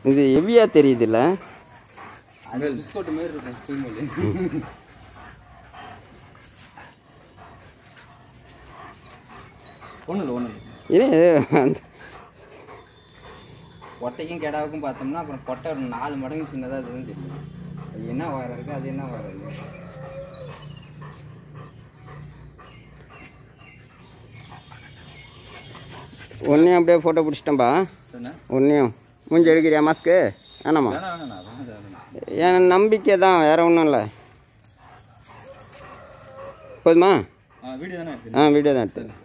இது ஹெவியாக தெரியுதுல்ல அது பிஸ்கோட் மாதிரி இருக்கும் ஃபீமேல் ஒன்றும் இல்லை ஒன்றும் இல்லை இது அந்த கொட்டைக்கும் கெடாவுக்கும் பார்த்தோம்னா அப்புறம் கொட்டை ஒரு நாலு மடங்கு சின்னதாக இருக்குதுன்னு தெரியும் அது என்ன வயரம் இருக்குது அது என்ன வயரம் இருக்குது ஒன்றையும் அப்படியே ஃபோட்டோ பிடிச்சிட்டேன்பா என்ன ஒன்றையும் மூஞ்சி எடுக்கிறியா மாஸ்க்கு வேணாமா வேணாம் வேணாம் வேணாம் வேணாம் என் நம்பிக்கை தான் வேறு ஒன்றும் இல்லை போதுமா ஆ வீடியோ தானே ஆ வீடியோ தான் எடுத்து